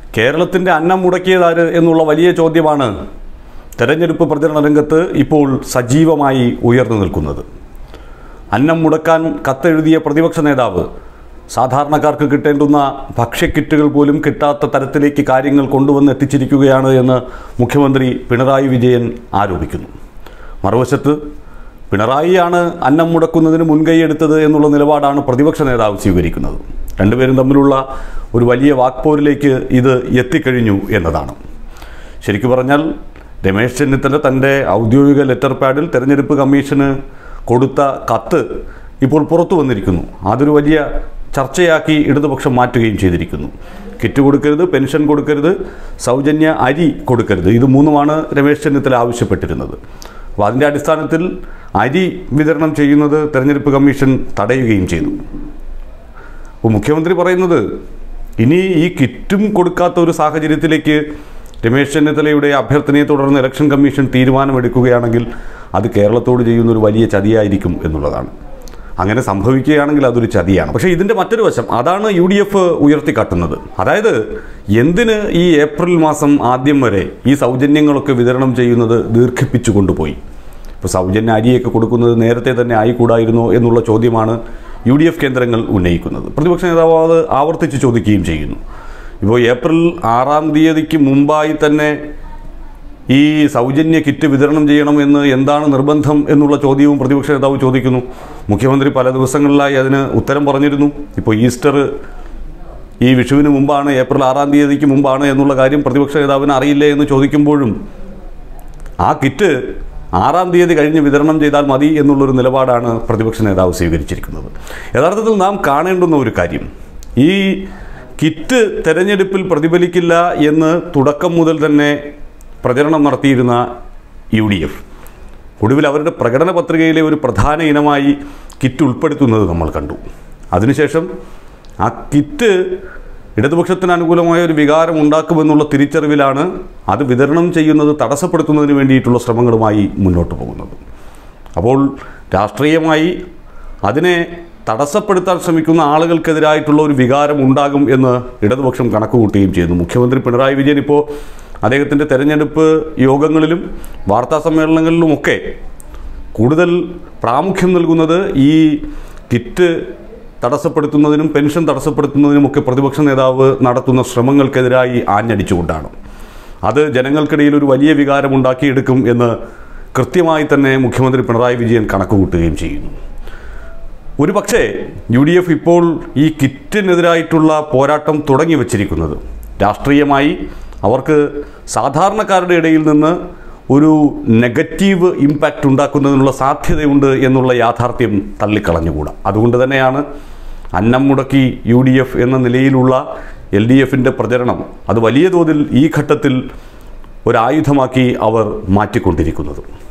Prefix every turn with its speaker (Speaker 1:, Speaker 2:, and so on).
Speaker 1: കേരളത്തിൻ്റെ അന്നം മുടക്കിയതാര് എന്നുള്ള വലിയ ചോദ്യമാണ് തെരഞ്ഞെടുപ്പ് പ്രചരണ രംഗത്ത് ഇപ്പോൾ സജീവമായി ഉയർന്നു നിൽക്കുന്നത് അന്നം മുടക്കാൻ കത്തെഴുതിയ പ്രതിപക്ഷ നേതാവ് സാധാരണക്കാർക്ക് കിട്ടേണ്ടുന്ന ഭക്ഷ്യക്കിറ്റുകൾ പോലും കിട്ടാത്ത തരത്തിലേക്ക് കാര്യങ്ങൾ കൊണ്ടുവന്ന് എത്തിച്ചിരിക്കുകയാണ് എന്ന് മുഖ്യമന്ത്രി പിണറായി വിജയൻ ആരോപിക്കുന്നു മറുവശത്ത് പിണറായിയാണ് അന്നം മുടക്കുന്നതിന് മുൻകൈയെടുത്തത് എന്നുള്ള നിലപാടാണ് പ്രതിപക്ഷ നേതാവ് സ്വീകരിക്കുന്നത് രണ്ടുപേരും തമ്മിലുള്ള ഒരു വലിയ വാക്പോരിലേക്ക് ഇത് എത്തിക്കഴിഞ്ഞു എന്നതാണ് ശരിക്കു പറഞ്ഞാൽ രമേശ് ചെന്നിത്തല തൻ്റെ ഔദ്യോഗിക ലെറ്റർ പാഡിൽ തെരഞ്ഞെടുപ്പ് കമ്മീഷന് കൊടുത്ത കത്ത് ഇപ്പോൾ പുറത്തു വന്നിരിക്കുന്നു അതൊരു വലിയ ചർച്ചയാക്കി ഇടതുപക്ഷം മാറ്റുകയും ചെയ്തിരിക്കുന്നു കിറ്റ് കൊടുക്കരുത് പെൻഷൻ കൊടുക്കരുത് സൗജന്യ അരി കൊടുക്കരുത് ഇത് മൂന്നുമാണ് രമേശ് ചെന്നിത്തല ആവശ്യപ്പെട്ടിരുന്നത് അപ്പോൾ അതിൻ്റെ അടിസ്ഥാനത്തിൽ അരി വിതരണം ചെയ്യുന്നത് തെരഞ്ഞെടുപ്പ് കമ്മീഷൻ തടയുകയും ചെയ്തു അപ്പോൾ മുഖ്യമന്ത്രി പറയുന്നത് ഇനി ഈ കിറ്റും കൊടുക്കാത്ത ഒരു സാഹചര്യത്തിലേക്ക് രമേശ് ചെന്നിത്തലയുടെ അഭ്യർത്ഥനയെ തുടർന്ന് ഇലക്ഷൻ കമ്മീഷൻ തീരുമാനമെടുക്കുകയാണെങ്കിൽ അത് കേരളത്തോട് ചെയ്യുന്ന ഒരു വലിയ ചതിയായിരിക്കും എന്നുള്ളതാണ് അങ്ങനെ സംഭവിക്കുകയാണെങ്കിൽ അതൊരു ചതിയാണ് പക്ഷേ ഇതിൻ്റെ മറ്റൊരു വശം അതാണ് യു ഡി എഫ് ഉയർത്തിക്കാട്ടുന്നത് അതായത് എന്തിന് ഈ ഏപ്രിൽ മാസം ആദ്യം വരെ ഈ സൗജന്യങ്ങളൊക്കെ വിതരണം ചെയ്യുന്നത് ദീർഘിപ്പിച്ചു കൊണ്ടുപോയി ഇപ്പോൾ സൗജന്യ അരിയൊക്കെ കൊടുക്കുന്നത് നേരത്തെ തന്നെ ആയിക്കൂടായിരുന്നോ എന്നുള്ള ചോദ്യമാണ് യു ഡി എഫ് കേന്ദ്രങ്ങൾ ഉന്നയിക്കുന്നത് പ്രതിപക്ഷ നേതാവ് അത് ആവർത്തിച്ച് ചോദിക്കുകയും ചെയ്യുന്നു ഇപ്പോൾ ഏപ്രിൽ ആറാം തീയതിക്ക് മുമ്പായി തന്നെ ഈ സൗജന്യ കിറ്റ് വിതരണം ചെയ്യണമെന്ന് എന്താണ് നിർബന്ധം എന്നുള്ള ചോദ്യവും പ്രതിപക്ഷ നേതാവ് ചോദിക്കുന്നു മുഖ്യമന്ത്രി പല ദിവസങ്ങളിലായി അതിന് ഉത്തരം പറഞ്ഞിരുന്നു ഇപ്പോൾ ഈസ്റ്റർ ഈ വിഷുവിന് മുമ്പാണ് ഏപ്രിൽ ആറാം തീയതിക്ക് മുമ്പാണ് എന്നുള്ള കാര്യം പ്രതിപക്ഷ നേതാവിന് അറിയില്ലേ എന്ന് ചോദിക്കുമ്പോഴും ആ കിറ്റ് ആറാം തീയതി കഴിഞ്ഞ് വിതരണം ചെയ്താൽ മതി എന്നുള്ളൊരു നിലപാടാണ് പ്രതിപക്ഷ നേതാവ് സ്വീകരിച്ചിരിക്കുന്നത് യഥാർത്ഥത്തിൽ നാം കാണേണ്ടുന്ന ഒരു കാര്യം ഈ കിറ്റ് തെരഞ്ഞെടുപ്പിൽ പ്രതിഫലിക്കില്ല എന്ന് തുടക്കം മുതൽ തന്നെ പ്രചരണം നടത്തിയിരുന്ന യു ഡി എഫ് ഒടുവിൽ അവരുടെ പ്രകടന പത്രികയിലെ ഒരു പ്രധാന ഇനമായി കിറ്റ് ഉൾപ്പെടുത്തുന്നത് നമ്മൾ കണ്ടു അതിനുശേഷം ആ കിറ്റ് ഇടതുപക്ഷത്തിന് അനുകൂലമായ ഒരു വികാരം ഉണ്ടാക്കുമെന്നുള്ള തിരിച്ചറിവിലാണ് അത് വിതരണം ചെയ്യുന്നത് തടസ്സപ്പെടുത്തുന്നതിന് വേണ്ടിയിട്ടുള്ള ശ്രമങ്ങളുമായി മുന്നോട്ട് പോകുന്നത് അപ്പോൾ രാഷ്ട്രീയമായി അതിനെ തടസ്സപ്പെടുത്താൻ ശ്രമിക്കുന്ന ആളുകൾക്കെതിരായിട്ടുള്ള ഒരു വികാരം ഉണ്ടാകും എന്ന് ഇടതുപക്ഷം കണക്കുകൂട്ടുകയും ചെയ്യുന്നു മുഖ്യമന്ത്രി പിണറായി വിജയൻ ഇപ്പോൾ അദ്ദേഹത്തിൻ്റെ തെരഞ്ഞെടുപ്പ് യോഗങ്ങളിലും വാർത്താ സമ്മേളനങ്ങളിലുമൊക്കെ കൂടുതൽ പ്രാമുഖ്യം നൽകുന്നത് ഈ കിറ്റ് തടസ്സപ്പെടുത്തുന്നതിനും പെൻഷൻ തടസ്സപ്പെടുത്തുന്നതിനുമൊക്കെ പ്രതിപക്ഷ നേതാവ് നടത്തുന്ന ശ്രമങ്ങൾക്കെതിരായി ആഞ്ഞടിച്ചുകൊണ്ടാണ് അത് ജനങ്ങൾക്കിടയിൽ ഒരു വലിയ വികാരമുണ്ടാക്കിയെടുക്കും എന്ന് കൃത്യമായി തന്നെ മുഖ്യമന്ത്രി പിണറായി വിജയൻ കണക്കുകൂട്ടുകയും ചെയ്യുന്നു ഒരു പക്ഷേ യു ഡി എഫ് ഇപ്പോൾ ഈ കിറ്റിനെതിരായിട്ടുള്ള പോരാട്ടം തുടങ്ങി വച്ചിരിക്കുന്നത് രാഷ്ട്രീയമായി അവർക്ക് സാധാരണക്കാരുടെ ഇടയിൽ നിന്ന് ഒരു നെഗറ്റീവ് ഇമ്പാക്റ്റ് ഉണ്ടാക്കുന്നതിനുള്ള സാധ്യതയുണ്ട് എന്നുള്ള യാഥാർത്ഥ്യം തള്ളിക്കളഞ്ഞുകൂടാ അതുകൊണ്ട് തന്നെയാണ് അന്നം മുടക്കി യു ഡി എഫ് എന്ന നിലയിലുള്ള എൽ ഡി എഫിൻ്റെ പ്രചരണം അത് വലിയ തോതിൽ ഈ ഘട്ടത്തിൽ ഒരായുധമാക്കി അവർ മാറ്റിക്കൊണ്ടിരിക്കുന്നത്